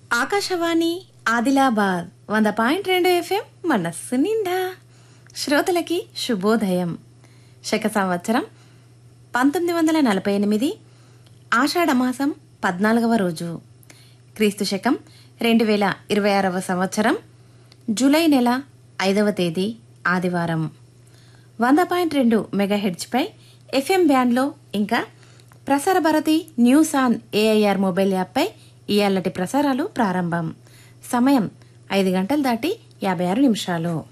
ఆకాశవాణి ఆదిలాబాద్ వంద పాయింట్ రెండు ఎఫ్ఎం మనస్సు నిండా శ్రోతలకి శుభోదయం శక సంవత్సరం పంతొమ్మిది వందల నలభై ఎనిమిది ఆషాఢమాసం పద్నాలుగవ రోజు క్రీస్తు శకం రెండు వేల ఇరవై ఆరవ సంవత్సరం జూలై నెల ఐదవ తేదీ ఆదివారం వంద పాయింట్ రెండు మెగాహెడ్జ్పై ఎఫ్ఎం బ్యాండ్లో ఇంకా Prasar Bharati news on AIR mobile యాప్పై ఇయాలటి ప్రసారాలు ప్రారంభం సమయం ఐదు గంటలు దాటి యాభై ఆరు నిమిషాలు